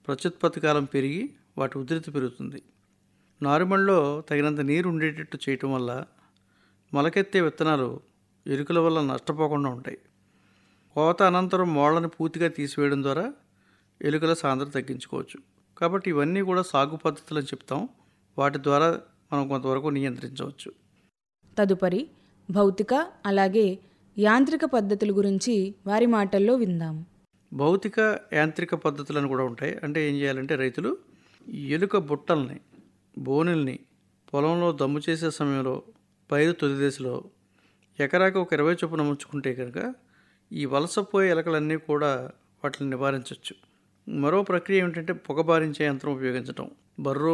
ప్రత్యుత్పత్తి కాలం పెరిగి వాటి ఉధృతి పెరుగుతుంది నారుమడిలో తగినంత నీరు ఉండేటట్టు చేయటం వల్ల మొలకెత్తే విత్తనాలు ఎలుకల వల్ల నష్టపోకుండా ఉంటాయి కోత అనంతరం మోళ్ళని పూర్తిగా తీసివేయడం ద్వారా ఎలుకల సాంద్రత తగ్గించుకోవచ్చు కాబట్టి ఇవన్నీ కూడా సాగు పద్ధతులు అని చెప్తాం వాటి ద్వారా మనం కొంతవరకు నియంత్రించవచ్చు తదుపరి భౌతిక అలాగే యాంత్రిక పద్ధతుల గురించి వారి మాటల్లో విందాం భౌతిక యాంత్రిక పద్ధతులను కూడా ఉంటాయి అంటే ఏం చేయాలంటే రైతులు ఈ ఎలుక బుట్టల్ని బోనుల్ని పొలంలో దమ్ము చేసే సమయంలో పైరు తొలి దశలో ఎకరాకి ఒక ఇరవై చొప్పున ముంచుకుంటే కనుక ఈ వలసపోయే ఎలకలన్నీ కూడా వాటిని నివారించవచ్చు మరో ప్రక్రియ ఏమిటంటే పొగబారించే యంత్రం ఉపయోగించడం బర్రో